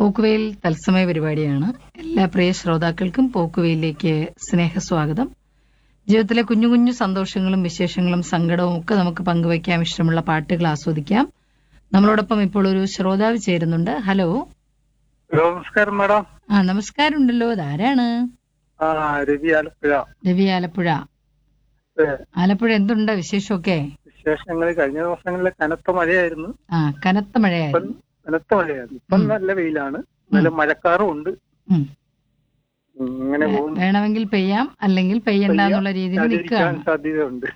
പോക്കുവെയിൽ തത്സമയ പരിപാടിയാണ് എല്ലാ പ്രിയ ശ്രോതാക്കൾക്കും പോക്കുവെയിലേക്ക് സ്നേഹസ്വാഗതം ജീവിതത്തിലെ കുഞ്ഞു കുഞ്ഞു സന്തോഷങ്ങളും വിശേഷങ്ങളും സങ്കടവും ഒക്കെ നമുക്ക് പങ്കുവയ്ക്കാം ഇഷ്ടമുള്ള പാട്ടുകൾ ആസ്വദിക്കാം നമ്മളോടൊപ്പം ഇപ്പോൾ ഒരു ശ്രോതാവ് ചേരുന്നുണ്ട് ഹലോ ഹലോ നമസ്കാരം മാഡം ആ നമസ്കാരം ഉണ്ടല്ലോ ഇതാരാണ് ആ രവി ആലപ്പുഴ രവി ആലപ്പുഴ ഏ, ആലപ്പുഴ എന്തുണ്ട് വിശേഷമൊക്കെ വിശേഷങ്ങൾ കഴിഞ്ഞ ദിവസങ്ങളിൽ കനത്ത മഴയായിരുന്നു ആ കനത്ത ഇപ്പം മഴയായിരുന്നു കനത്ത മഴയായിരുന്നു ഇപ്പം നല്ല വെയിലാണ് നല്ല മഴക്കാറും ഉണ്ട് ഉം. ഉം, ഇങ്ങനെ പോകുന്നു വേണമെങ്കിൽ പെയ്യാം അല്ലെങ്കിൽ പെയ്യണ്ട എന്നുള്ള രീതിയിൽ അതിരിക്കാൻ നിൽക്കുകയാണ് സാധ്യതയുണ്ട്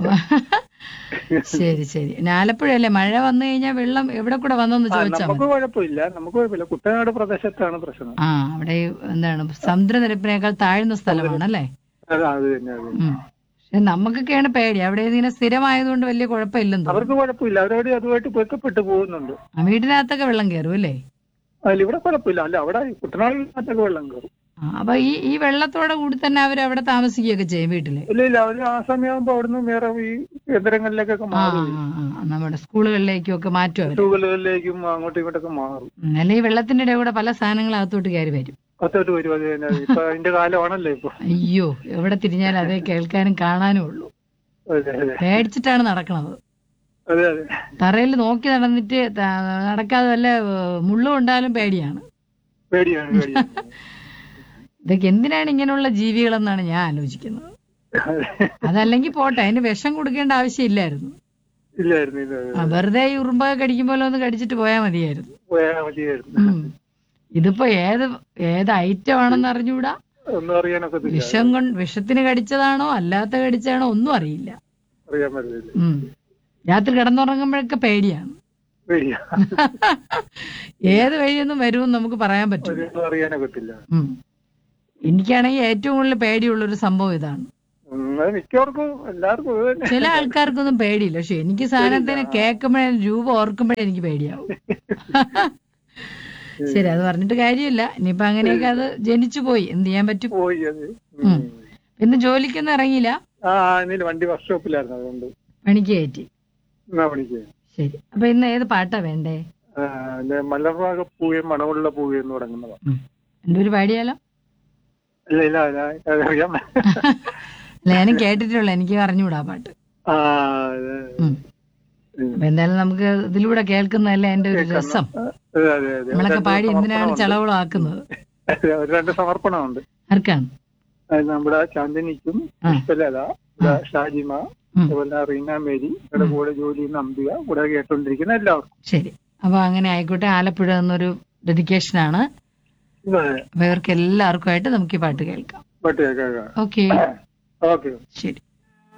ശരി ശരി പിന്നെ ആലപ്പുഴയല്ലേ മഴ വന്നു കഴിഞ്ഞാൽ വെള്ളം എവിടെ കൂടെ വന്നെന്ന് ആ, ചോദിച്ചാൽ നമുക്ക് മതി കുഴപ്പമില്ല നമുക്ക് കുഴപ്പമില്ല കുട്ടനാട് പ്രദേശത്താണ് പ്രശ്നം ആ അവിടെ ഈ എന്താണ് സമുദ്രനിരപ്പിനേക്കാൾ താഴ്ന്ന സ്ഥലമാണല്ലേ അത് അത് തന്നെ അത് തന്നെ. ഉം. പക്ഷെ നമുക്കൊക്കെയാണ് പേടി അവിടെ ഇങ്ങനെ സ്ഥിരമായതുകൊണ്ട് വലിയ കുഴപ്പമില്ലെന്ന് തോന്നുന്നു അവർക്ക് കുഴപ്പമില്ല അവരോട് അതുമായിട്ട് പൊരുത്തപ്പെട്ട് പോകുന്നുണ്ട് ആ, വീടിനകത്തൊക്കെ വെള്ളം കയറും അല്ലേ അതിൽ ഇവിടെ കുഴപ്പമില്ല അല്ല അവിടെ കുട്ടനാടിനകത്തൊക്കെ വെള്ളം കയറും ആ, അപ്പൊ ഈ ഈ വെള്ളത്തോടെ കൂടി തന്നെ അവർ അവിടെ താമസിക്കുകയൊക്കെ ചെയ്യും വീട്ടില് ഇല്ല ഇല്ല അവര് ആ സമയമാകുമ്പോ അവിടുന്ന് വേറെ ഈ കേന്ദ്രങ്ങളിലേക്കൊക്കെ ആ മാറും ആ, ആ, നമ്മുടെ സ്കൂളുകളിലേക്കും ഒക്കെ മാറ്റും അവര് സ്കൂളുകളിലേക്കും അങ്ങോട്ടും ഇങ്ങോട്ടൊക്കെ മാറും ഉം, അല്ലെങ്കിൽ വെള്ളത്തിന്റെ ഇടയിൽ കൂടെ പല സാധനങ്ങൾ അകത്തോട്ട് കയറി വരും പത്തോട്ട് വരും അത് തന്നെ ഇപ്പൊ അതിന്റെ കാലമാണല്ലോ ഇപ്പൊ അയ്യോ എവിടെ തിരിഞ്ഞാലും അതേ കേൾക്കാനും കാണാനും ഉള്ളൂ അതെ അതെ പേടിച്ചിട്ടാണ് നടക്കണത് അതെ അതെ തറയിൽ നോക്കി നടന്നിട്ട് ത- നടക്കാതെ വല്ല ഏഹ്, മുള്ളും ഉണ്ടായാലും പേടിയാണ് പേടിയാണ് പേടിയാണ് ഇതൊക്കെ എന്തിനാണ് ഇങ്ങനെയുള്ള ജീവികളെന്നാണ് ഞാൻ ആലോചിക്കുന്നത് അതെ. അതല്ലെങ്കിൽ പോട്ടെ അതിന് വിഷം കൊടുക്കേണ്ട ആവശ്യമില്ലായിരുന്നു ഇല്ലായിരുന്നു ഇല്ല ആ, വെറുതെ ഈ ഉറുമ്പൊക്കെ കടിക്കുമ്പോൾ ഒന്ന് കടിച്ചിട്ട് പോയാൽ മതിയായിരുന്നു പോയാ മതിയായിരുന്നു ഉം. ഇതിപ്പോ ഏത് ഏത് ഐറ്റം ആണെന്ന് അറിഞ്ഞുകൂടാ ഒന്നും അറിയാനൊക്കെ വിഷം കൊണ്ട് വിഷത്തിന് കടിച്ചതാണോ അല്ലാത്ത കടിച്ചതാണോ ഒന്നും അറിയില്ല അറിയാൻ പറ്റില്ല ഉം. രാത്രി കിടന്നുറങ്ങുമ്പോഴൊക്കെ പേടിയാണ് പേടിയാ ഏത് വഴിയൊന്നും വരുമെന്ന് നമുക്ക് പറയാൻ പറ്റില്ല ഒന്നും അറിയാനൊക്കെ പറ്റില്ല ഉം. എനിക്കാണെങ്കിൽ ഏറ്റവും കൂടുതൽ പേടിയുള്ള ഒരു സംഭവം ഇതാണ് ഉം, അത് മിക്കവർക്കും എല്ലാവർക്കും ഇത് തന്നെ ചില ആൾക്കാർക്കൊന്നും പേടിയില്ല പക്ഷെ എനിക്ക് സാധനത്തിന് കേൾക്കുമ്പോഴേ രൂപ ഓർക്കുമ്പോഴേ എനിക്ക് പേടിയാവും ശരി അത് പറഞ്ഞിട്ട് കാര്യമില്ല ഇനിയിപ്പൊ അങ്ങനെയൊക്കെ അത് ജനിച്ചു പോയി എന്ത് ചെയ്യാൻ പറ്റും പോയി അത് ഉം. ഇന്ന് ജോലിക്കൊന്നും ഇറങ്ങിയില്ല ആ ഇന്നില്ല വണ്ടി വർക്ക്ഷോപ്പിലായിരുന്നു അതുകൊണ്ട് പണിക്ക് കയറ്റി എന്നാ പണിക്ക് ശരി അപ്പൊ ഇന്ന് ഏത് പാട്ടാ വേണ്ടേ ആ, പിന്നെ മലർവാക പൂവേ മണമുള്ള പൂവേ എന്ന് തുടങ്ങുന്നതാ ഉം. എന്റെ ഒരു പാടിയാലോ ഇല്ല ഇല്ല ഞാൻ അറിയാം അല്ല ഞാനും കേട്ടിട്ടുള്ളൂ എനിക്ക് അറിഞ്ഞുകൂടാ ആ പാട്ട് ആ അതെ ഉം. ഉം. അപ്പൊ എന്തായാലും നമുക്ക് ഇതിലൂടെ കേൾക്കുന്നതല്ലേ എന്റെ ഒരു രസം അതെ അതെ അതെ നമ്മളൊക്കെ രണ്ട് പാടി എന്തിനാണ് സമർപ്പണമുണ്ട്. ചളവളാക്കുന്നത് അതെ, ഒരു രണ്ട് സമർപ്പണമുണ്ട് ആർക്കാണ് അത് നമ്മുടെ ചാന്ദിനിക്കും ആ. പുഷ്പലത ഇവിടെ ഷാജിമ ഉം. അതുപോലെ റീന മേരി ഇവിടെ കൂടെ ജോലി ചെയ്യുന്ന അംബിക കൂടെ കേട്ടോണ്ടിരിക്കുന്ന എല്ലാവർക്കും ശരി അപ്പൊ അങ്ങനെ ആയിക്കോട്ടെ ആലപ്പുഴ എന്നൊരു ഡെഡിക്കേഷൻ ആണ് അതെ അപ്പൊ ഇവർക്ക് എല്ലാവർക്കും ആയിട്ട് നമുക്ക് ഈ പാട്ട് കേൾക്കാം പാട്ട് കേൾക്കാം ഓക്കെ ഓക്കെ ശരി